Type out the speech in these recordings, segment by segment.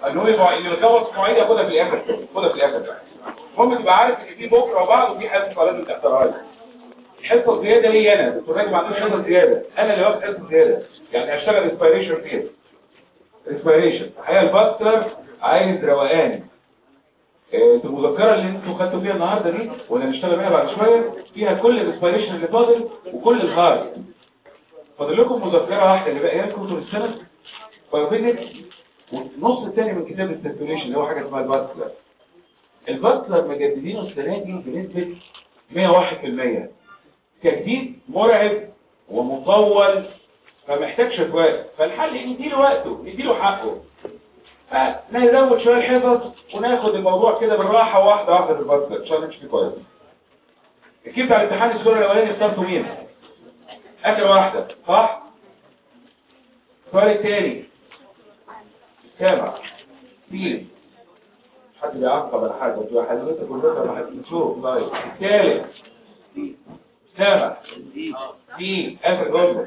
ان هو يبقى اللي متجوز مواعيد ياخدها في الاخر خدها في الاخر بقى. المهم تبقى عارف ان في بكره وبعد وفي حصه لازم تحضرها لي الحصه الزياده هي انا دكتور راجل ما عندوش حصه زياده انا اللي واخد حصه زياده يعني اشتغل اسبيريشن فيها اسبيريشن الحقيقه الباستر عايز روقان آه، المذكره اللي انتوا خدتوا فيها النهارده دي ولا نشتغل بيها بعد شويه فيها كل الاسبيريشن اللي فاضل وكل الهارد فاضل لكم مذكره واحده اللي باقيه لكم طول السنه بايوفيزيكس والنص الثاني من كتاب السيركيوليشن اللي هو حاجه اسمها الباستر الباستر مجددينه السنه دي بنسبه 101% تجديد مرعب ومطول فمحتاج شوية فالحل نديله وقته نديله حقه فنزود شوية الحفظ وناخد الموضوع كده بالراحة واحدة واحدة بالبطل ان شاء الله نمشي فيه كويس الكيف على الامتحان السوري الاولاني اخترته مين اخر واحدة صح السؤال الثاني سامع فين حد بيعقب على حاجة تبقى حضرتك كلها ما حد بتشوف طيب الثالث سامع دي اخر جمله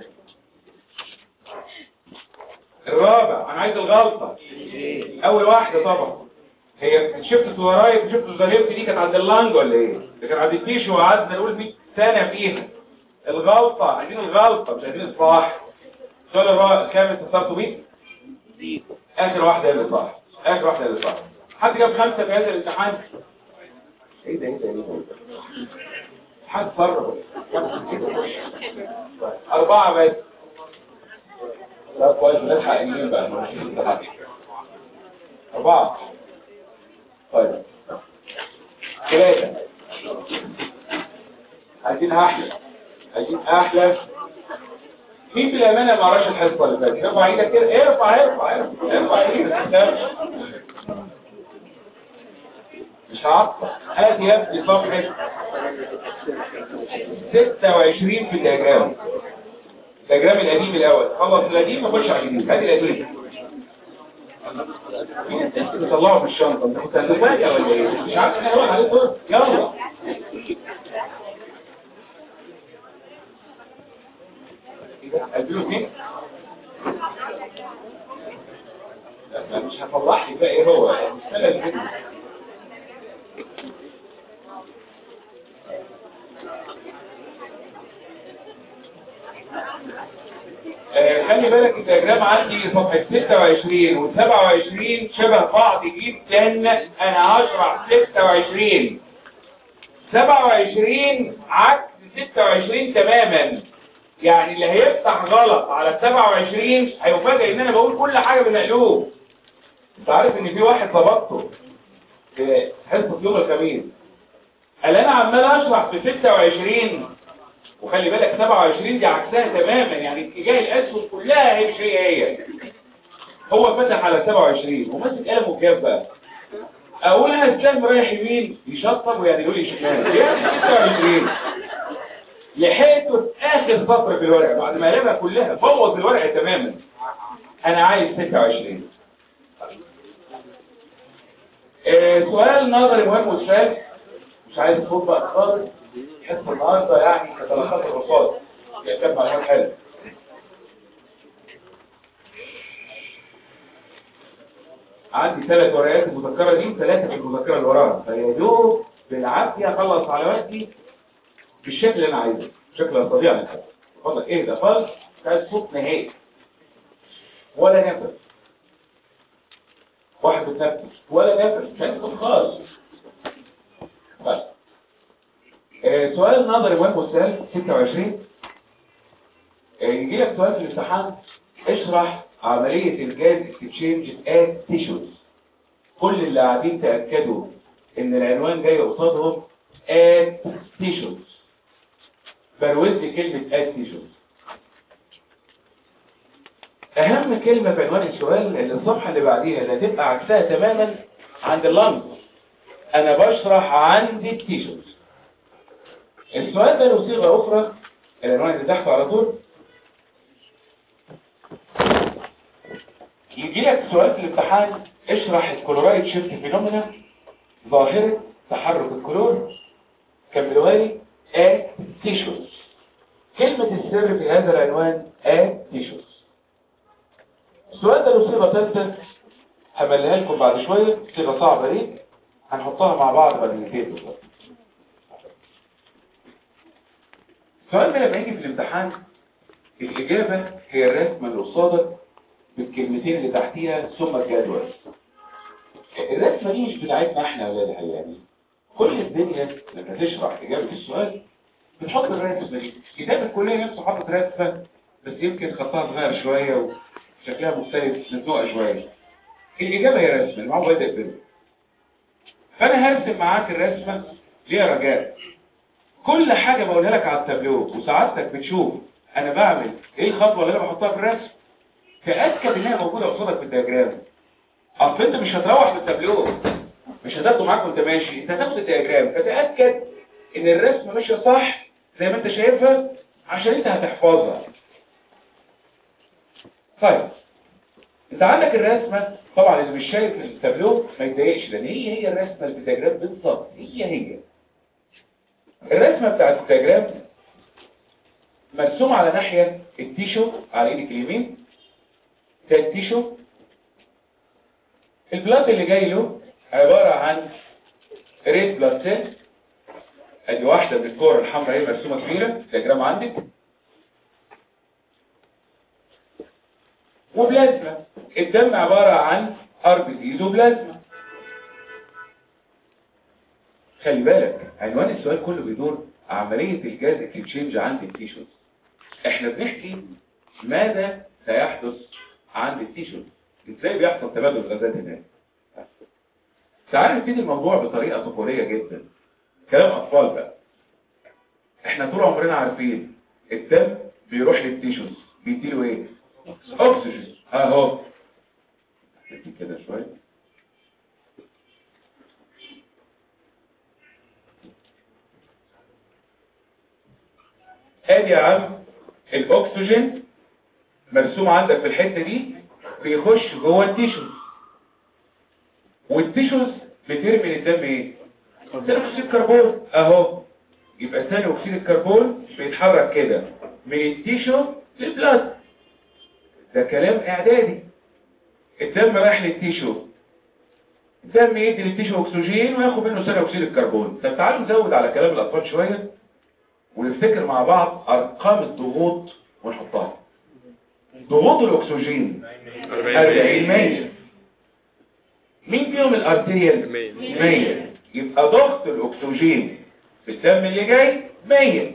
الرابع انا عايز الغلطه اول واحده طبعا هي شفت ورايا شفت زريبتي دي كانت عند اللانج ولا ايه ده كان عند التيشو وقعدنا نقول 100 سنه فيها الغلطه عايزين الغلطه مش عايزين الصح السؤال الرابع كام اتصلتوا بيه اخر واحده اللي صح اخر واحده اللي صح حد جاب خمسه في هذا الامتحان ايه ده ايه ده ايه ده حد صرف أربعة بس لا كويس نلحق اليمين بقى أربعة طيب ثلاثة عايزين أحلى عايزين أحلى مين بالأمانة ما قراش الحصة اللي فاتت ارفع ايدك كده ارفع ارفع ارفع ارفع ايدك مش هعطل هات يا ابني صفحة 26 في الدياجرام الدياجرام القديم الاول خلص القديم وخش على الجديد هات القديم مين انت بتطلعه في الشنطه انت كنت هتفاجئ ولا ايه مش عارف انا هروح عليه دور يلا اديله مين لا، مش هفضح لي بقى ايه هو السنه اللي فاتت آه، خلي بالك الدياجرام عندي صفحة 26 و 27 شبه بعض جدا انا هشرح 26 27 عكس 26 تماما يعني اللي هيفتح غلط على 27 هيفاجئ ان انا بقول كل حاجة بالمقلوب انت عارف ان في واحد ضبطته في حصة يوم الخميس قال انا عمال اشرح في 26 وخلي بالك 27 دي عكسها تماما يعني اتجاه الاسهم كلها هي مش هي هي هو فتح على 27 وماسك قلم وكاب بقى اقول انا السهم رايح يمين يشطب ويعني يقول لي شمال يعني 26 لحقته في اخر سطر في الورقه بعد ما قلبها كلها بوظ الورقه تماما انا عايز 26 آه، سؤال نظري مهم والسؤال مش عايز صوت بقى خالص حصه النهارده يعني كتلخص الرصاص يعني كانت معلومات حلوه عندي ثلاث ورقات المذكره دي ثلاثه في المذكره اللي وراها فيا دوب بالعافيه اخلص على وقتي بالشكل اللي انا عايزه بشكل استطيع ان افهم اتفضل ايه ده خالص مش عايز صوت نهائي ولا نفس واحد بتنفس ولا نفس مش عايز صوت خالص بس آه، سؤال نظري مهم والسؤال 26 آه، يجي لك سؤال في الامتحان اشرح عملية الجاز اكسشينج ات تيشوز كل اللي قاعدين تأكدوا ان العنوان جاي قصادهم ات تيشوز بروز لي كلمة ات تيشوز اهم كلمة في عنوان السؤال اللي الصفحة اللي بعديها اللي هتبقى عكسها تماما عند اللنج انا بشرح عند التيشوز السؤال ده له صيغه اخرى العنوان اللي تحته على طول يجي لك سؤال في الامتحان اشرح الكلورايد شيفت فينومينا ظاهره تحرك الكلور كان بالوالي ات تيشوز كلمة السر في هذا العنوان ات تيشوز السؤال ده له صيغه ثالثه همليها لكم بعد شويه تبقى صعبه ليه هنحطها مع بعض بعد دقيقتين بالظبط السؤال ده لما يجي في الامتحان الإجابة هي الرسمة اللي قصادك بالكلمتين اللي تحتيها ثم الجدول الرسمة دي مش بتاعتنا احنا ولا يعني كل الدنيا لما تشرح إجابة السؤال بتحط الرسمة دي كتاب الكلية نفسه حاطط رسمة بس يمكن خطها صغير شوية وشكلها مختلف مزنوقة شوية الإجابة هي رسمة المعه بدأ يقبله فأنا هرسم معاك الرسمة ليها رجاء كل حاجة بقولها لك على التابلو وسعادتك بتشوف انا بعمل ايه الخطوة اللي انا بحطها في الرسم تأكد انها موجودة قصادك في الدياجرام اصل انت مش هتروح في التابلو مش هتاخده معاك وانت ماشي انت هتاخد الدياجرام فتأكد ان الرسمة ماشية صح زي ما انت شايفها عشان انت هتحفظها طيب انت عندك الرسمة طبعا اللي مش شايف التابلو ما يتضايقش لان هي هي الرسمة اللي في الدياجرام بالظبط هي هي الرسمة بتاعت الدياجرام مرسوم على ناحية التيشو على ايدك اليمين ده التيشو البلاط اللي جاي له عبارة عن ريد بلاد سيل ادي واحدة من الكور الحمراء هي مرسومة كبيرة الدياجرام عندك وبلازما الدم عبارة عن اربيزيز وبلازما خلي بالك عنوان السؤال كله بيدور عملية الجاز اكتشينج عند التيشوز احنا بنحكي ماذا سيحدث عند التيشوز ازاي بيحصل تبادل الغازات هناك تعال نبتدي الموضوع بطريقة طفولية جدا كلام اطفال بقى احنا طول عمرنا عارفين الدم بيروح للتيشوز بيديله ايه اكسجين اهو كده شويه ادي يا عم الاكسجين مرسوم عندك في الحته دي بيخش جوه التيشوز والتيشوز بترمي للدم ايه ثاني اكسيد الكربون اهو يبقى ثاني اكسيد الكربون بيتحرك كده من التيشو للبلاد ده كلام اعدادي الدم رايح للتيشو الدم يدي للتيشو اكسجين وياخد منه ثاني اكسيد الكربون طب تعالوا نزود على كلام الاطفال شويه ونفتكر مع بعض ارقام الضغوط ونحطها ضغوط الاكسجين 40 100 مين فيهم الارتيريال 100 يبقى ضغط الاكسجين في الدم اللي جاي 100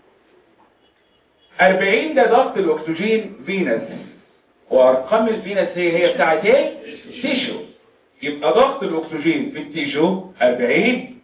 40 ده ضغط الاكسجين فينس وارقام الفينس هي هي بتاعت ايه تيشو يبقى ضغط الاكسجين في التيشو 40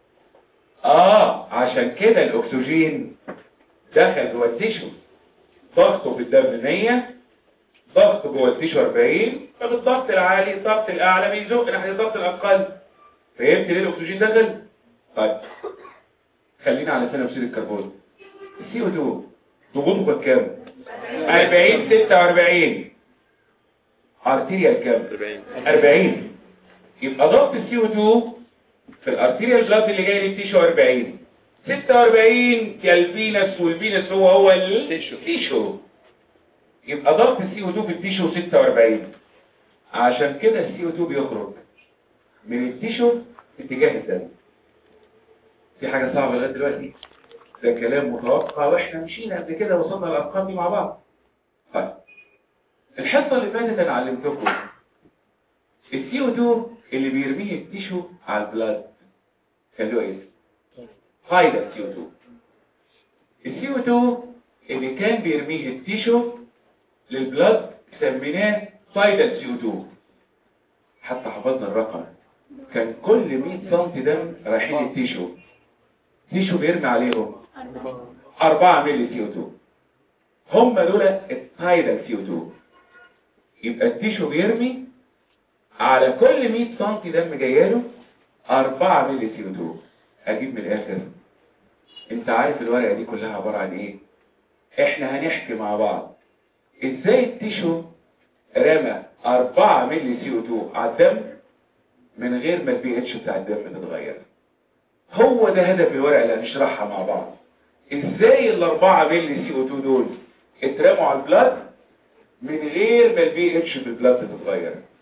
اه عشان كده الاكسجين دخل جوه التيشو ضغطه في الدم 100 ضغط جوه التيشو 40 فبالضغط العالي الضغط الاعلى بيزق ناحيه الضغط الاقل فهمت ليه الاكسجين دخل طيب خلينا على ثاني اكسيد الكربون السي او 2 ضغوطه كانت كام 40 46 ارتيريال كام 40 يبقى ضغط السي او 2 في الارتيريال بلاد اللي جاي للتيشو 40 46 يا الفينس والفينس هو هو التيشو تيشو يبقى ضغط السي او 2 في التيشو 46 عشان كده السي او 2 بيخرج من التيشو في اتجاه الدم في حاجة صعبة لغاية دلوقتي ده كلام متوقع واحنا مشينا قبل كده وصلنا الارقام دي مع بعض طيب الحصة اللي فاتت انا علمتكم السي او 2 اللي بيرميه التيشو على البلاد كان له ايه فايدة السي او 2 السي او 2 اللي كان بيرميه التيشو للبلاد سميناه فايدة السي او 2 حتى حفظنا الرقم كان كل 100 سم دم رايحين التيشو تيشو بيرمي عليهم 4 مللي سي او 2 هم دول التايدال سي او 2 يبقى التيشو بيرمي على كل 100 سم دم جايله 4 مللي سي او 2 اجيب من الاخر انت عارف الورقه دي كلها عباره عن ايه احنا هنحكي مع بعض ازاي التيشو رمى 4 مللي سي او 2 على الدم من غير ما البي اتش بتاع الدم تتغير هو ده هدف الورقه اللي هنشرحها مع بعض ازاي الاربعة مللي سي او 2 دول اترموا على البلاد من غير ما البي اتش في البلاد تتغير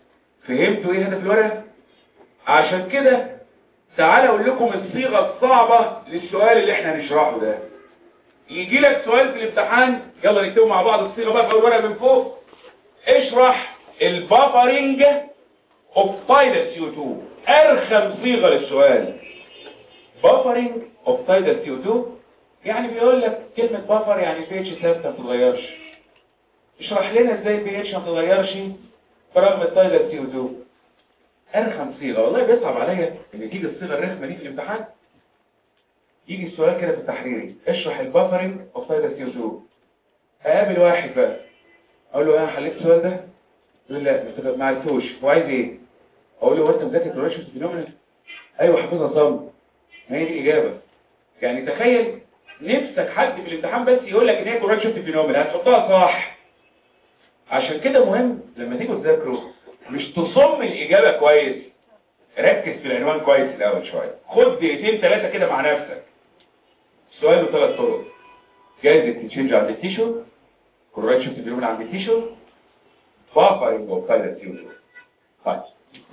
فهمتوا ايه هدف الورقه عشان كده تعال اقول لكم الصيغه الصعبه للسؤال اللي احنا هنشرحه ده يجي لك سؤال في الامتحان يلا نكتبه مع بعض الصيغه بقى في الورقه من فوق اشرح البافرنج اوف تايدال سي 2 ارخم صيغه للسؤال بافرنج اوف تايدال سي 2 يعني بيقول لك كلمه بافر يعني البي اتش ثابته ما بتتغيرش اشرح لنا ازاي البي اتش ما بتتغيرش برغم التايدال سي 2 ارخم صيغه والله بيصعب عليا ان تيجي الصيغه الرخمه دي في الامتحان يجي السؤال كده في التحريري اشرح البافرنج اوف تايدال سي 2 اقابل واحد بقى اقول له انا حليت السؤال ده يقول لا بس ما عرفتوش هو عايز ايه اقول له هو انت مذاكر كوريشن فينومينال ايوه حافظها صم ما هي دي الاجابه يعني تخيل نفسك حد في الامتحان بس يقول لك ان هي كوريشن فينومينال هتحطها صح عشان كده مهم لما تيجوا تذاكروا مش تصم الاجابه كويس ركز في العنوان كويس الاول شويه خد دقيقتين ثلاثه كده مع نفسك السؤال له ثلاث طرق جايزه تشينج عند التيشو كوريكشن فينومينال عند التيشو بافرنج اوف تايلر سي 2 طيب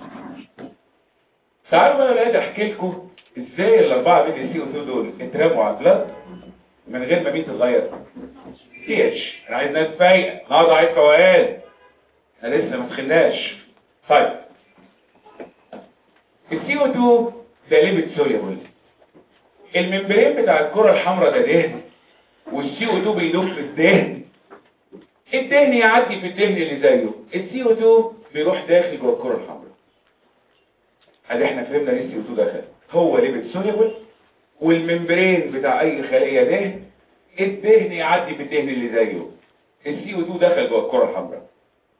تعالوا بقى اولاد احكي لكم ازاي الاربعه بي سي او 2 دول اترموا على البلد من غير ما مين تتغير بي اتش انا عايز ناس فايقه النهارده عايز فوقان احنا لسه ما دخلناش طيب السي او 2 ده ليميت سوليبل الممبرين بتاع الكره الحمراء ده دهن والسي او 2 بيدوب في الدهن الدهن يعدي في الدهن اللي زيه السي او 2 بيروح داخل جوه الكره الحمراء ادي احنا فهمنا ليه السي او 2 دخل هو ليبيد سوليبل والممبرين بتاع اي خليه دهن الدهن يعدي في الدهن اللي زيه السي او 2 دخل جوه الكره الحمراء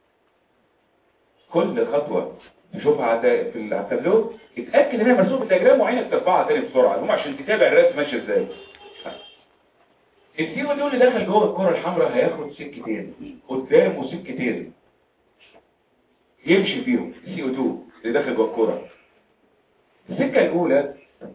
كل خطوه تشوفها على في التابلو اتاكد انها مرسومه بالدياجرام وعينك ترفعها تاني بسرعه هم عشان تتابع الرسم ماشي ازاي السي او 2 اللي دخل جوه الكره الحمراء هياخد سكتين قدامه سكتين يمشي فيهم السي او 2 اللي داخل جوه الكره السكه الاولى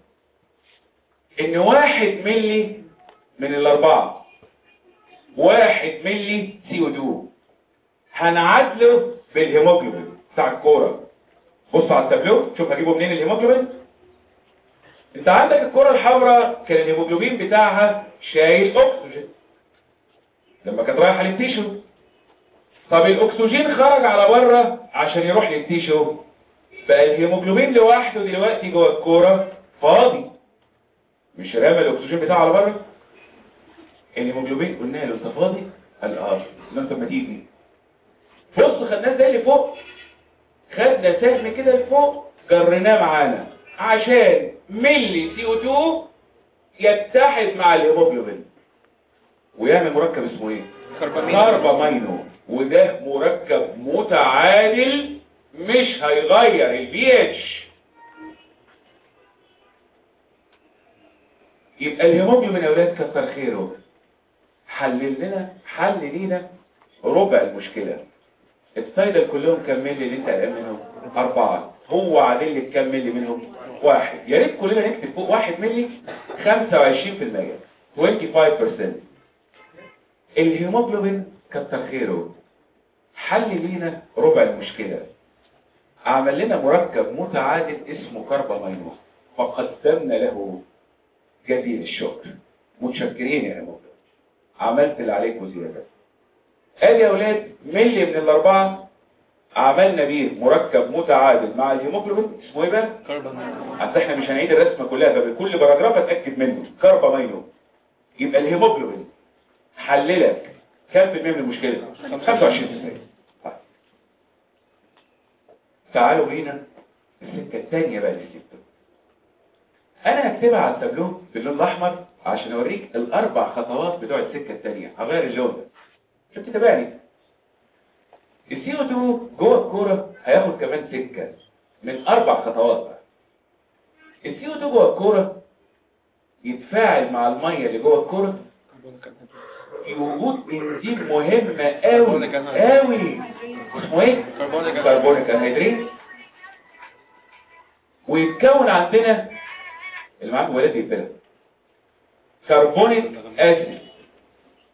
ان واحد ملي من الاربعه واحد ملي سي او 2 هنعادله بالهيموجلوبين بتاع الكوره بص على التابلو شوف هجيبه منين الهيموجلوبين انت عندك الكره الحمراء كان الهيموجلوبين بتاعها شايل اكسجين لما كانت رايحه للتيشو طب الاكسجين خرج على بره عشان يروح للتيشو بقى الهيموجلوبين لوحده دلوقتي جوه الكوره فاضي مش رامى الاكسجين بتاعه على بره الهيموجلوبين قلنا له انت فاضي قال اه انت ما تيجي بص خدناه زي اللي فوق خدنا سهم كده لفوق جريناه معانا عشان ملي سي او 2 يتحد مع الهيموجلوبين ويعمل مركب اسمه ايه كاربامينو وده مركب متعادل مش هيغير البي اتش يبقى الهيموجلوبين يا اولاد كتر خيره حلل لنا حل لينا ربع المشكله السايدل كلهم كام ملي اللي انت قلقان منهم اربعه هو عادل لك كام ملي منهم واحد يا ريت كلنا نكتب فوق واحد ملي 25% 25% الهيموجلوبين كتر خيره حل لينا ربع المشكله عمل لنا مركب متعادل اسمه كربامينو فقدمنا له جزيل الشكر متشكرين يا هيموجلوبين عملت اللي عليك وزياده قال يا اولاد ملي من الاربعه عملنا بيه مركب متعادل مع الهيموجلوبين اسمه ايه بقى اصل احنا مش هنعيد الرسمه كلها فبكل باراجراف اتاكد منه كربامينو يبقى الهيموجلوبين حللك كام في المية من المشكله 25% طيب. تعالوا بينا السكه الثانيه بقى للسكه انا هكتبها على التابلو باللون الاحمر عشان اوريك الاربع خطوات بتوع السكه الثانيه هغير اللون ده شفت تابعني السي او 2 جوه الكوره هياخد كمان سكه من اربع خطوات بقى السي او 2 جوه الكوره يتفاعل مع الميه اللي جوه الكوره في وجود انزيم مهم قوي قوي اسمه ايه كربونيك انهيدريت ويتكون عندنا اللي معاك ولاد يتبلع كربونيك اسيد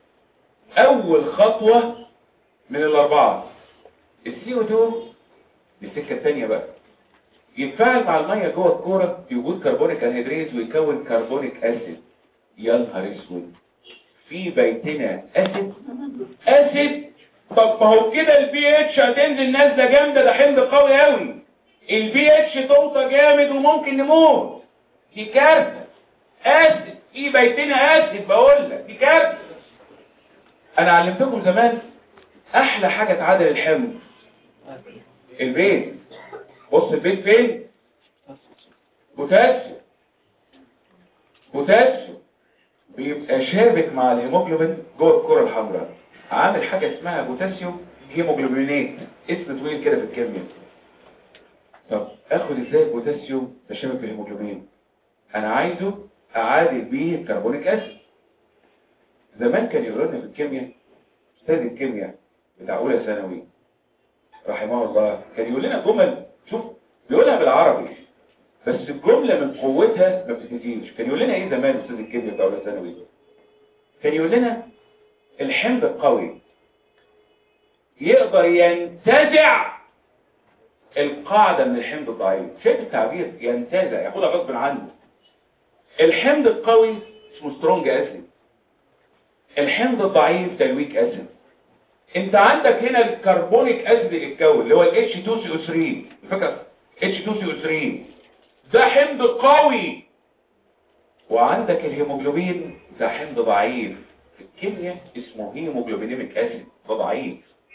اول خطوة من الاربعة السي او 2 دي السكه الثانيه بقى يتفاعل مع الميه جوه الكوره في وجود كربونيك انهيدريز ويكون كربونيك اسيد يا نهار اسود في بيتنا اسيد اسيد طب ما هو كده البي اتش هتنزل نازله جامده ده حمض قوي قوي البي اتش توطى جامد وممكن نموت دي كارثه اسيد في بيتنا اسيد بقول لك دي كارثه انا علمتكم زمان احلى حاجه تعادل الحمض البيت بص البيت فين بوتاسيوم بوتاسيوم بيبقى شابك مع الهيموجلوبين جوه الكره الحمراء عامل حاجه اسمها بوتاسيوم هيموجلوبينات اسم طويل كده في الكيمياء طب اخد ازاي البوتاسيوم تشابك في الهيموجلوبين انا عايزه اعادل بيه الكربونيك اسيد زمان كان يقول لنا في الكيمياء استاذ الكيمياء بتاع اولى ثانوي رحمه الله كان يقول لنا جمل شوف بيقولها بالعربي بس الجمله من قوتها ما بتتنسيش كان يقول لنا ايه زمان استاذ الكيمياء بتاع اولى ثانوي كان يقول لنا الحمض القوي يقدر ينتزع القاعده من الحمض الضعيف شايف التعبير ينتزع ياخدها غصب عنه الحمض القوي اسمه سترونج اسيد الحمض الضعيف ده الويك اسيد انت عندك هنا الكربونيك اسيد اللي اتكون اللي هو ال H2CO3 الفكره H2CO3 ده حمض قوي وعندك الهيموجلوبين ده حمض ضعيف في الكيمياء اسمه هيموجلوبينيميك اسيد ده ضعيف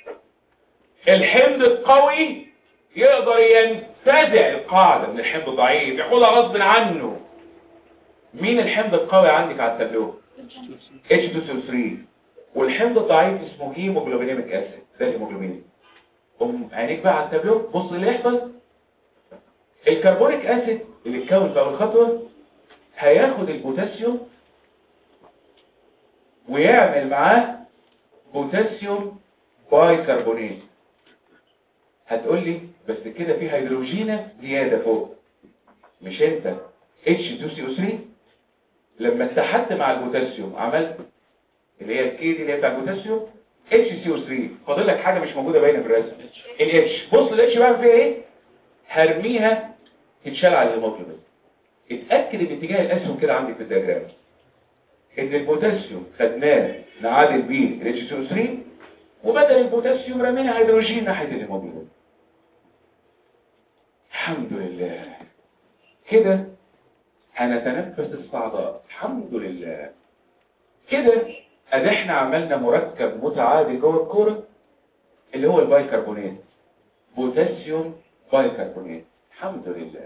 الحمض القوي يقدر ينتزع القاعده من الحمض الضعيف ياخدها غصب عنه مين الحمض القوي عندك على التابلو H2CO3 والحمض الضعيف اسمه هيموجلوبينيميك اسيد ده الهيموجلوبين قوم عينيك بقى على التابلو بص اللي يحصل الكربونيك اسيد اللي اتكون في اول خطوه هياخد البوتاسيوم ويعمل معاه بوتاسيوم باي كربونات هتقول لي بس كده في هيدروجينه زياده فوق مش انت H2CO3 لما اتحدت مع البوتاسيوم عملت اللي هي الكي دي اللي هي بتاع البوتاسيوم HCO3 فاضل لك حاجه مش موجوده باينه في الرسم الاتش بص الاتش بعمل فيها ايه هرميها تتشال على الهيموجلوبين اتاكد ان اتجاه الاسهم كده عندك في الدياجرام ان البوتاسيوم خدناه نعادل بيه ال HCO3 وبدل البوتاسيوم رمينا هيدروجين ناحيه الهيموجلوبين الحمد لله كده هنتنفس الصعداء الحمد لله كده ادي احنا عملنا مركب متعادل جوه الكوره اللي هو البايكربونات بوتاسيوم بايكربونات الحمد لله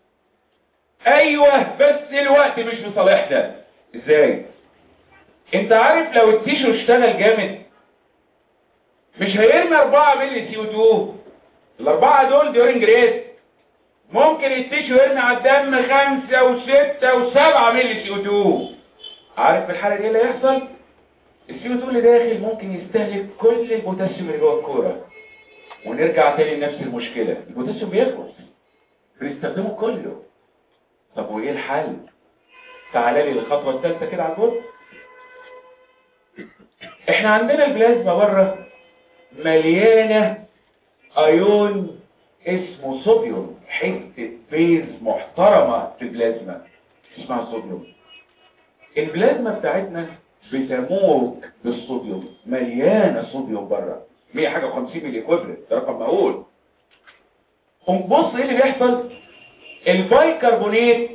ايوه بس الوقت مش بصالحنا ازاي انت عارف لو التيشو اشتغل جامد مش هيرمي 4 مللي سي او 2 الاربعه دول ديورنج ريت ممكن التيشو يرمي على الدم 5 و6 و7 مللي سي او 2 عارف في الحاله دي اللي هيحصل السي او 2 اللي داخل ممكن يستهلك كل البوتاسيوم اللي جوه الكوره ونرجع تاني لنفس المشكله البوتاسيوم بيخلص بنستخدمه كله طب وايه الحل تعالى لي للخطوه الثالثه كده على البورد احنا عندنا البلازما بره مليانه ايون اسمه صوديوم حته بيز محترمه في البلازما اسمها صوديوم البلازما بتاعتنا بتموج بالصوديوم مليانه صوديوم بره 100 حاجه 50 ملي ايكويفالنت ده رقم مهول قوم بص ايه اللي بيحصل البايكربونات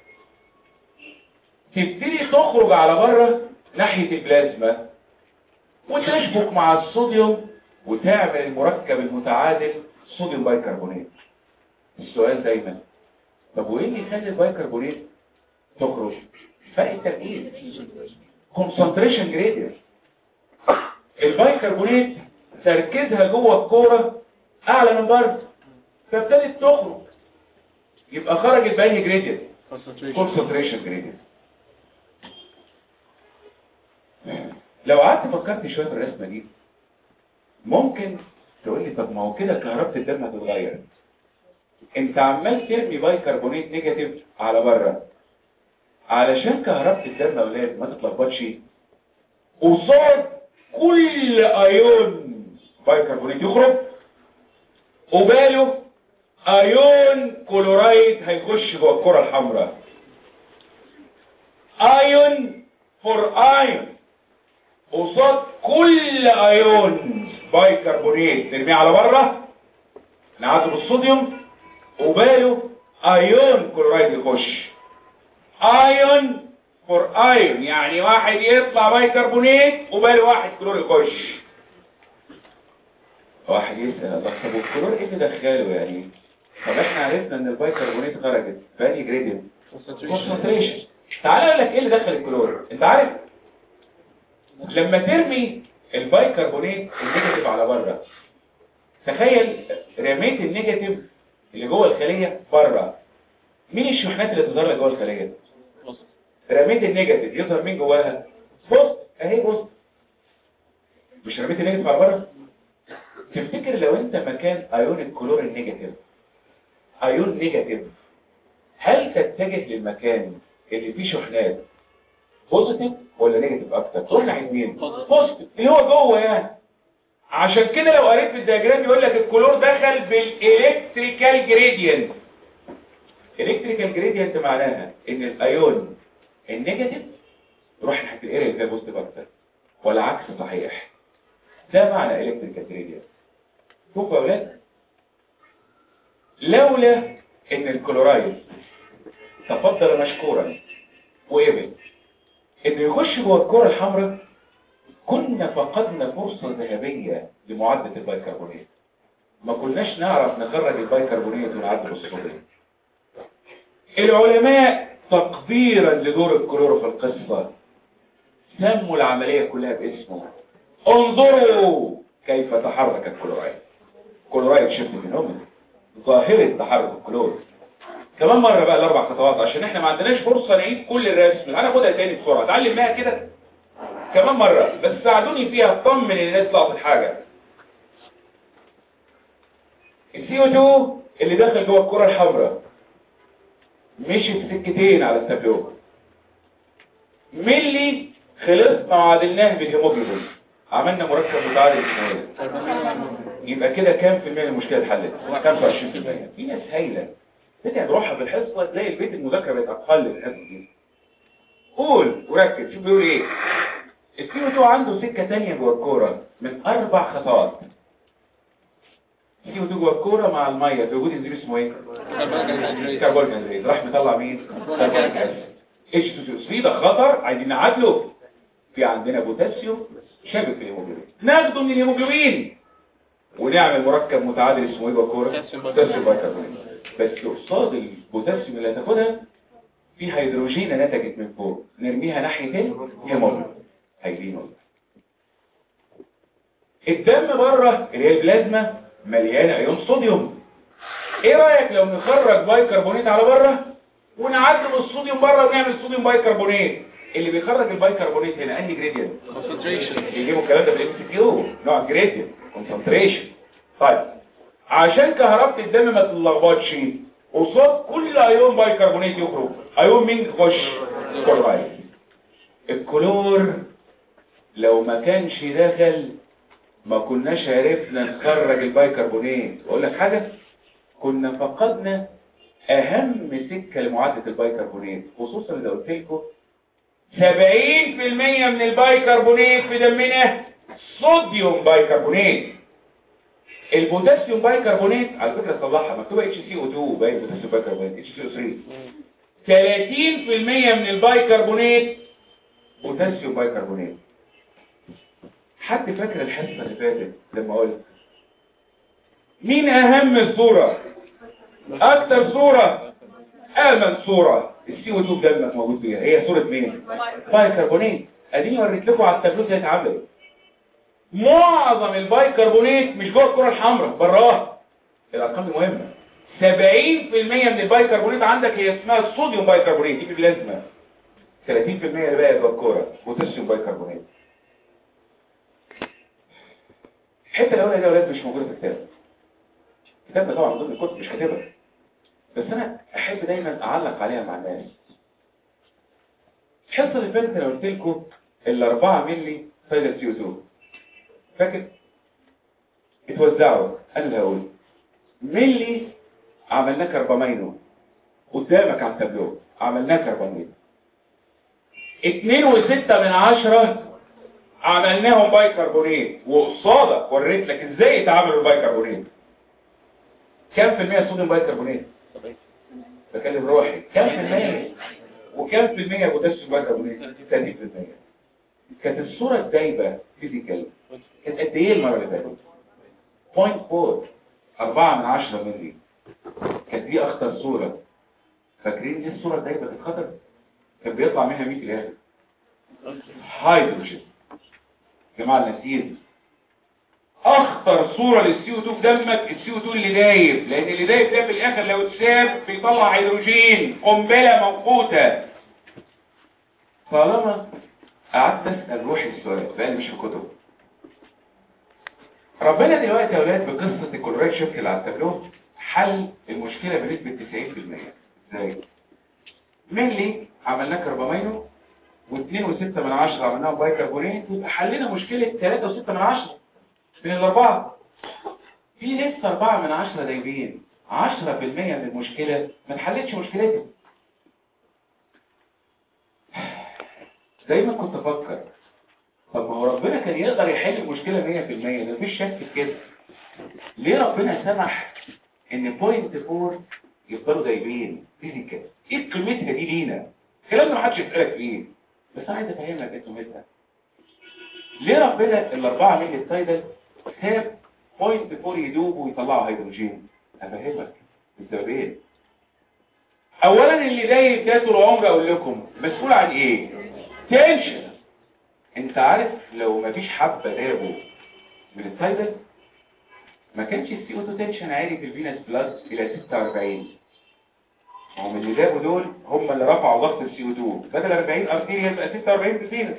تبتدي تخرج على بره ناحيه البلازما وتشبك مع الصوديوم وتعمل المركب المتعادل صوديوم بايكربونات السؤال دايما طب وايه اللي يخلي البايكربونات تخرج فرق التركيز كونسنتريشن جريدير البايكربونات تركيزها جوه الكوره اعلى من بره فابتدت تخرج يبقى خرجت بأنهي جريدير كونسنتريشن جريدير لو قعدت فكرت شويه في الرسمه دي ممكن تقول لي طب ما هو كده كهربة الدم هتتغير انت عمال ترمي بايكربونات نيجاتيف على بره علشان كهربة الدم يا اولاد ما تتلخبطش قصاد كل ايون بايكربونات يخرج قباله ايون كلورايد هيخش جوه الكره الحمراء ايون فور ايون قصاد كل ايون بايكربونات نرميه على بره نعدي بالصوديوم وباله ايون كلورايد يخش ايون فور ايون يعني واحد يطلع بايكربونات وباله واحد كلور يخش واحد يسأل الله طب والكلور ايه اللي دخله يعني طب احنا عرفنا ان البايكربونات خرجت بأني جريدينت كونسنتريشن تعالى اقول لك ايه اللي دخل الكلور انت عارف لما ترمي البايكربونات النيجاتيف على بره تخيل رميت النيجاتيف اللي جوه الخليه بره مين الشحنات اللي تظهر لك جوه الخليه رميت النيجاتيف يظهر مين جواها بص اهي بص مش رميت النيجاتيف على بره تفتكر لو انت مكان ايون الكلور النيجاتيف ايون نيجاتيف هل تتجه للمكان اللي فيه شحنات بوزيتيف ولا نيجاتيف اكتر تروح ناحيه مين بوزيتيف اللي هو جوه يعني عشان كده لو قريت في الدياجرام يقول لك الكلور دخل بالالكتريكال جريدينت الكتريكال جريدينت معناها ان الايون النيجاتيف يروح ناحيه الاريا اللي فيها بوزيتيف اكتر والعكس صحيح ده معنى الكتريكال جريدينت شوفوا يا اولاد لولا ان الكلورايد تفضل مشكورا وقبل انه يخش جوه الكره الحمراء كنا فقدنا فرصة ذهبية لمعادلة البيكربونات ما كناش نعرف نخرج البيكربونات ونعدل الصوديوم العلماء تقديرا لدور الكلور في القصة سموا العملية كلها باسمه انظروا كيف تحرك الكلورايد كلورايد شيفت فينومين ظاهرة تحرك الكلور كمان مرة بقى الاربع خطوات عشان احنا ما عندناش فرصة نعيد كل الرسم انا خدها تاني بسرعة اتعلم بيها كده كمان مرة بس ساعدوني فيها اطمن الناس لقطت حاجة السي او 2 اللي دخل جوه الكرة الحمراء مشي في سكتين على التابلو ملي خلصنا وعدلناه بالهيموجلوبين عملنا مركب متعادل اسمه يبقى كده كام في المية المشكلة اتحلت 25% في ناس هايلة تدعي بروحها بالحصة تلاقي البيت المذاكرة بقت اقل من الحصة دي قول وركز شوف بيقول ايه السي 2 عنده سكة تانية جوه الكورة من اربع خطوات السي 2 جوه الكورة مع المية في وجود انزيم اسمه ايه كربون هيدرات راح مطلع مين كربونيك اسيد اتش 2 3 ده خطر عايزين نعادله في عندنا بوتاسيوم شابك في الهيموجلوبين ناخده من الهيموجلوبين ونعمل مركب متعادل اسمه ايه جوه الكورة بوتاسيوم بايكربونات بس قصاد البوتاسيوم اللي هتاخدها في هيدروجين نتجت من فوق نرميها ناحية الهيموجلوبين هيدين الدم بره اللي هي البلازما مليانه ايون صوديوم ايه رايك لو نخرج بايكربونات على بره ونعدل الصوديوم بره ونعمل صوديوم بايكربونات اللي بيخرج البايكربونات هنا انهي جريدينت concentration يجيبوا الكلام ده بالام سي كيو نوع جريدينت كونسنتريشن طيب عشان كهربة الدم ما تتلخبطش قصاد كل ايون بايكربونات يخرج ايون مين يخش كلورايد الكلور لو ما كانش دخل ما كناش عرفنا نخرج البايكربونات واقول لك حاجه كنا فقدنا اهم سكه لمعادله البايكربونات خصوصا لو قلت لكم 70% من البايكربونات في دمنا صوديوم بايكربونات البوتاسيوم بايكربونات على فكره صلحها مكتوبه اتش سي او 2 باين بوتاسيوم بايكربونات اتش سي او 3 30% من البايكربونات بوتاسيوم بايكربونات حد فاكر الحصه اللي فاتت لما قلت مين اهم صوره اكتر صوره امن صوره السي او 2 دمك موجود فيها هي صوره مين بايكربونات اديني وريت لكم على التابلو ازاي اتعملت معظم البايكربونات مش جوه الكره الحمراء براها الارقام المهمه 70% من البايكربونات عندك هي اسمها الصوديوم بايكربونات دي باللازمه 30% اللي باقي جوه الكوره بوتاسيوم بايكربونات الحته الاولى دي يا اولاد مش موجوده في الكتاب الكتاب ده طبعا من ضمن الكتب مش كاتبها بس انا احب دايما اعلق عليها مع الناس الحصه اللي فاتت انا قلت لكم ال 4 مللي فايده سي او 2 فاكر اتوزعوا انا اللي هقول ملي عملناه كربامينو قدامك على التابلو عملناه كربامينو اتنين وستة من عشرة عملناهم بايكربونات وقصادك وريت لك ازاي يتعاملوا البايكربونات كم في المية صوديوم بايكربونات بكلم روحي كم في المية وكم في المية بوتاسيوم بايكربونات 30% كانت الصورة الدايبة فيزيكال كانت قد ايه المرة اللي فاتت 0.4 4 من 10 مللي كانت دي اخطر صورة فاكرين دي الصورة الدايبة كانت خطر كان بيطلع منها 100 الاخر هيدروجين جماعة النسير اخطر صورة للسي او 2 في دمك السي او 2 اللي دايب لان اللي دايب ده في الاخر لو اتساب بيطلع هيدروجين قنبلة موقوتة طالما قعدت اسال روحي السؤال بقى مش في كتب ربنا دلوقتي يا اولاد بقصه الكلوريد شيفت اللي على التابلو حل المشكله بنسبه 90% ازاي مينلي عملناه كربامينو و2 و6 من 10 عملناه بايكربونات يبقى حلينا مشكله 3 و6 من 10 من الاربعه في لسه 4 من 10 دايبين 10% من المشكله ما اتحلتش مشكلتي دايما كنت افكر طب ما هو ربنا كان يقدر يحل المشكله 100% ده مفيش شك في كده ليه ربنا سمح ان بوينت 4 يفضلوا دايبين فيزيكال ايه قيمتها دي لينا الكلام ده محدش يسالك فيه بس انا عايز افهمك ايه قيمتها ليه ربنا الاربعه ملي السايدل ساب بوينت 4 يدوب ويطلعوا هيدروجين افهمك السببين اولا اللي دايب ده طول عمري اقول لكم مسؤول عن ايه تنشن انت عارف لو مفيش حبة دابوا من السايدل ما كانش السي او 2 تنشن عالي في الفينس بلس الى 46 هم اللي دابوا دول هم اللي رفعوا ضغط السي او 2 بدل 40 ارتيريا يبقى 46 في الفينس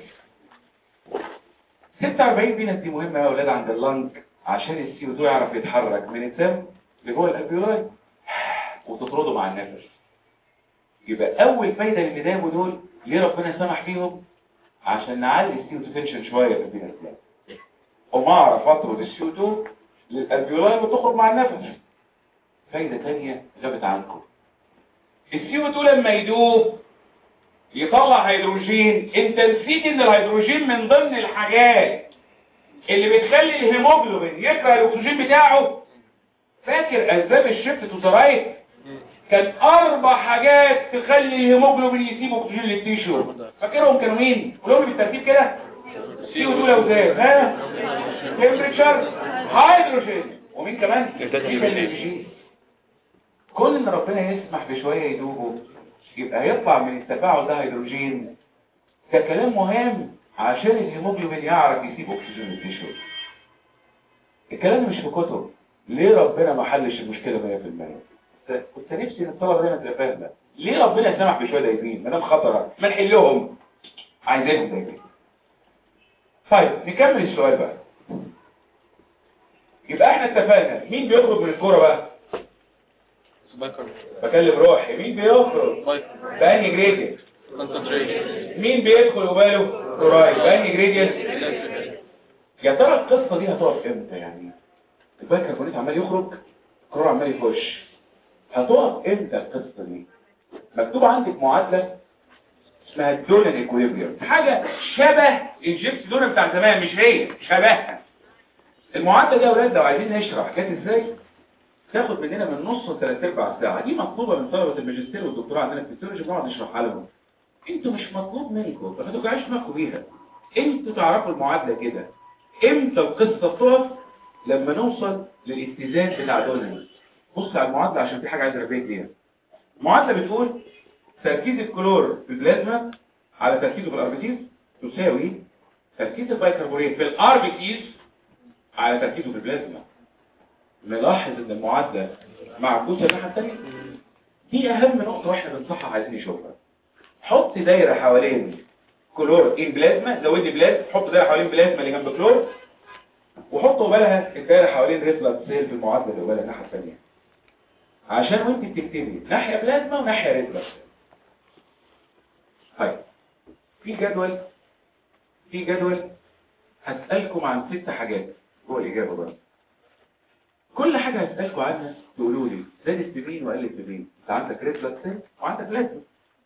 46 فينس دي مهمة يا اولاد عند اللنج عشان السي او 2 يعرف يتحرك من الدم لجوه الالفيولاي وتطرده مع النفس يبقى اول فايدة اللي دابوا دول ليه ربنا سمح فيهم عشان نعلي السي او 2 تنشن شويه في الفينس بلاد وما اعرف اطرد السي او 2 للالفيولاي وتخرج مع النفس فايده ثانيه غابت عنكم السي او 2 لما يدوب يطلع هيدروجين انت نسيت ان الهيدروجين من ضمن الحاجات اللي بتخلي الهيموجلوبين يكره الاكسجين بتاعه فاكر اسباب الشفت تو ذا رايت كان اربع حاجات تخلي الهيموجلوبين يسيب اكسجين للتيشو فاكرهم كانوا مين قولهم لي بالترتيب كده سي او 2 لو زاد ها تمبريتشر هيدروجين ومين كمان الاكسجين كل ان ربنا يسمح بشويه يدوبوا يبقى هيطلع من التفاعل ده هيدروجين ده كلام مهم عشان الهيموجلوبين يعرف يسيب اكسجين للتيشو الكلام ده مش في كتب ليه ربنا ما حلش المشكله 100% كنت نفسي ان الطلبه دايما تبقى فاهمه ليه ربنا سمح بشويه دايبين ما دام خطره ما نحلهم عايزينهم دايبين طيب نكمل السؤال بقى يبقى احنا اتفقنا مين بيخرج من الكوره بقى بكلم روحي مين بيخرج بأني جريدينت مين بيدخل وباله كوراي بأني جريدينت يا ترى القصه دي هتقف امتى يعني البايكربونات عمال يخرج الكرور عمال يخش هتقف امتى القصه دي مكتوب عندك معادله اسمها الدولن ايكويبريم حاجه شبه الجيبس دولن بتاع زمان مش هي شبهها المعادله دي يا اولاد لو عايزين نشرح جت ازاي تاخد مننا من نص لثلاث ارباع ساعه دي مطلوبه من طلبه الماجستير والدكتوراه عندنا في الفسيولوجي بنقعد نشرحها لهم انتوا مش مطلوب منكم ما توجعوش دماغكم بيها انتوا تعرفوا المعادله كده امتى القصه بتقف لما نوصل للاتزان بتاع دولن بص على المعادله عشان في حاجه عايز اربيك بيها المعادله بتقول تركيز الكلور في البلازما على تركيزه في الاربيتيز تساوي تركيز البيكربونات في الاربيتيز على تركيزه في البلازما نلاحظ ان المعادله معكوسه الناحيه الثانيه دي اهم نقطه واحنا بنصحح عايزين نشوفها حط دايره حوالين كلور ان بلازما زودي بلازما حط دايره حوالين بلازما اللي جنب كلور وحط قبالها الدايره حوالين ريفلكس سيل في المعادله اللي قبالها الناحيه الثانيه عشان وانت بتكتبي ناحيه بلازما وناحيه ريفلكس طيب في جدول في جدول هسألكم عن ست حاجات هو الإجابة بقى كل حاجة هسألكوا عنها تقولوا لي زادت بمين وقلت بمين انت عندك ريد بلاد سيل وعندك بلازما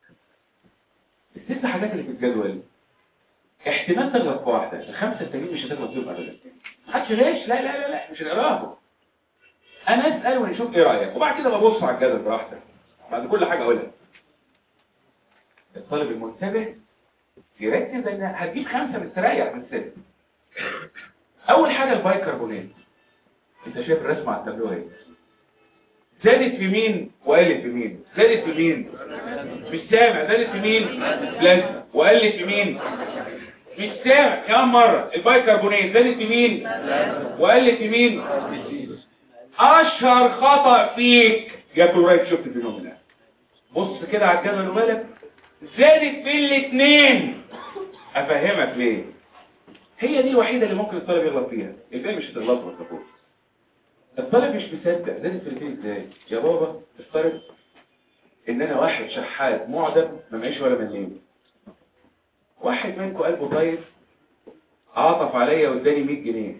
الست حاجات اللي في الجدول احتمال تغلط في واحدة الخمسة التانيين مش هتغلط فيهم ابدا محدش غش لا لا لا لا مش هنقراهم انا اسأل ونشوف ايه رأيك وبعد كده ببص على الجدول براحتك بعد كل حاجة اقولها الطالب المنتبه يركز ان هتجيب خمسة مستريح من الست اول حاجة البايكربونات انت شايف الرسم على التابلو اهي زادت في مين وقلت في مين زادت في مين مش سامع زادت في مين بلازما وقلت في مين مش سامع كمان مرة البايكربونات زادت في مين وقلت في مين اشهر خطأ فيك يا كلورايد شفت فينومينا بص كده على الجدول وبالك زادت في الاثنين افهمك ليه هي دي الوحيدة اللي ممكن الطالب يغلط فيها الباقي مش هتغلط ما تفوق الطالب مش مصدق زادت في الاثنين ازاي يا بابا افترض ان انا واحد شحات معدم ما معيش ولا مليم واحد منكم قلبه طيب عاطف عليا واداني 100 جنيه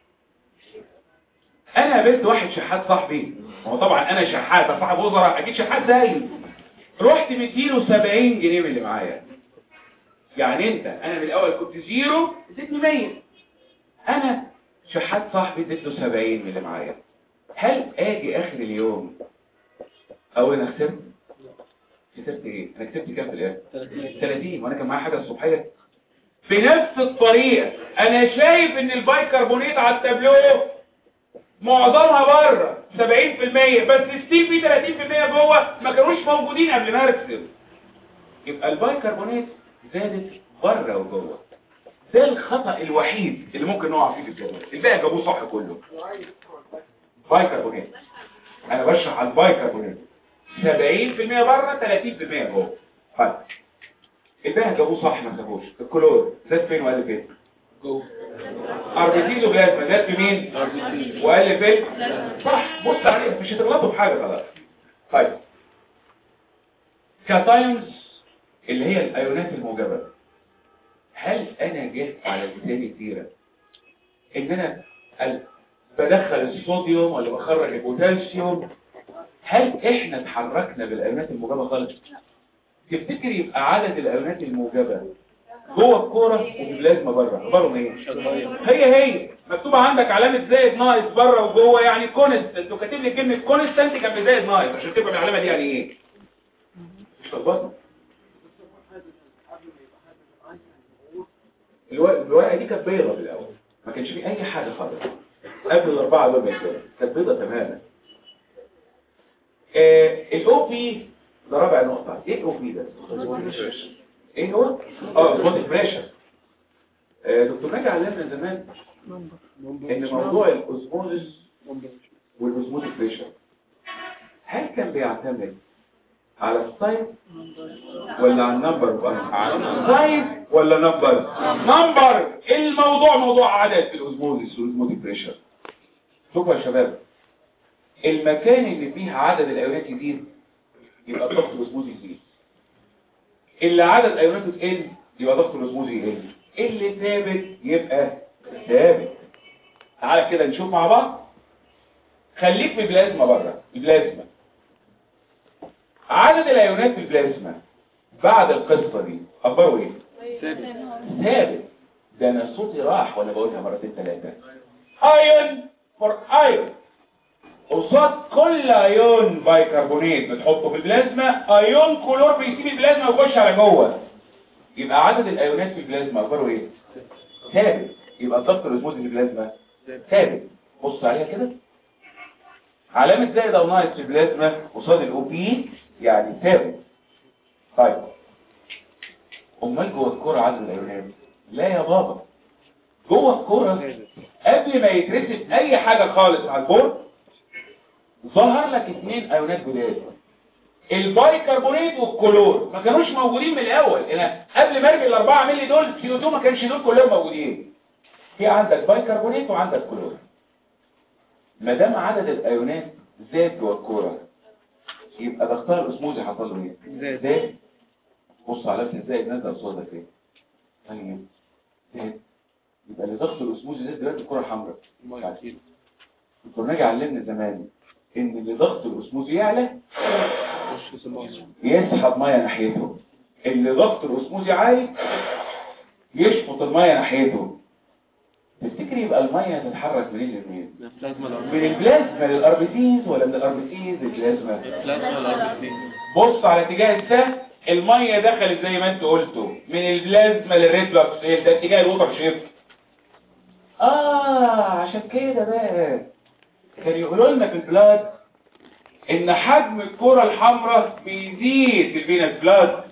انا قابلت واحد شحات صاحبي ما هو طبعا انا شحات صاحب وزراء اكيد شحات زيي رحت مديله 70 جنيه من اللي معايا يعني انت انا من الاول كنت زيرو اديتني 100 انا شحات صاحبي اديته 70 من اللي معايا هل اجي اخر اليوم او انا خسرت خسرت ايه انا كسبت كام في الاخر 30 وانا كان معايا حاجه الصبحيه بنفس الطريقه انا شايف ان البايكربونات على التابلو معظمها بره 70% بس ستيل في 30% جوه ما كانوش موجودين قبل ما ارسم يبقى البايكربونات زادت بره وجوه ده الخطأ الوحيد اللي ممكن نقع فيه في الجدول الباقي جابوه صح كله بايكربونات انا بشرح على البايكربونات 70% بره 30% جوه طيب الباقي جابوه صح ما سابوش الكلور زاد فين وقال فين جوه اربيتيزو بلازما زاد في مين وقال فين صح بص عليه مش هتغلطوا في حاجه خلاص طيب كاتايونز اللي هي الايونات الموجبه هل انا جه على لساني كتيره ان انا ال- بدخل الصوديوم ولا بخرج البوتاسيوم هل احنا اتحركنا بالايونات الموجبه خالص تفتكر يبقى عدد الايونات الموجبه جوه الكوره وفي البلازما بره اخبارهم ايه هي هي مكتوبه عندك علامه زائد ناقص بره وجوه يعني كونستنت وكاتب لي كلمه كونستنت جنب زائد ناقص عشان تبقى العلامه دي يعني ايه مش لخبطه الورق- الورقه دي كانت بيضه في الاول ما كانش فيه اي حاجه خالص قبل الاربعه دول ما يتولدوا كانت بيضه تماما الاو بي ده رابع نقطه ايه الاو بي ده ايه هو اه البودي بريشر دكتور ناجي علمنا زمان ان موضوع الاوزموزس والاوزموتيك بريشر هل كان بيعتمد على السايز ولا على النمبر على السايز ولا نمبر نمبر الموضوع موضوع عدد في الاوزموزس والاوزموتيك بريشر شوفوا يا شباب المكان اللي فيه عدد الايونات يزيد يبقى ضغط الاوزموزي يزيد اللي عدد ايوناته تقل يبقى ضغط الاوزموزي يقل اللي ثابت يبقى ثابت تعالى كده نشوف مع بعض خليك في البلازما بره البلازما عدد الايونات في البلازما بعد القصه دي اخباره ايه ثابت ده انا صوتي راح وانا بقولها مرتين ثلاثه ايون فور ايون قصاد كل ايون بايكربونات بتحطه في البلازما ايون كلور بيسيب البلازما ويخش على جوه يبقى عدد الايونات في البلازما اخباره ايه ثابت يبقى الضغط الاسموزي في البلازما ثابت بص عليها كده علامة زائد او ناقص في البلازما قصاد الاو بي يعني ثابت طيب امال جوه الكوره عدد الايونات لا يا بابا جوه الكوره قبل ما يترسم اي حاجه خالص على البورد ظهر لك اثنين ايونات جداد البايكربونات والكلور ما كانوش موجودين من الاول انا قبل ما ارمي الاربعه مللي دول سي او 2 ما كانش دول كلهم موجودين في عندك بايكربونات وعندك كلور ما دام عدد الايونات زاد جوه الكوره يبقى ضغطها الاسموزي حصل له ايه زاد. زاد بص على نفس ازاي نزل قصادك ايه طيب زاد يبقى اللي ضغط الاسموزي زاد دلوقتي الكره حمراء ما أكيد. دكتور ناجي علمنا زمان ان اللي ضغط الاسموز يعلى يسحب ميه ناحيته اللي ضغط الاسموز عالي يشفط الميه ناحيته تفتكر يبقى الميه تتحرك منين لمنين من البلازما للاربيسيز ولا من الاربيسيز للبلازما بص على اتجاه السهم الميه دخلت زي ما انت قلته من البلازما للريد بلاد سيل ده اتجاه الوتر شيفت اه عشان كده بقى كان يقولوا لنا في البلاد ان حجم الكرة الحمراء بيزيد في الفينس بلاد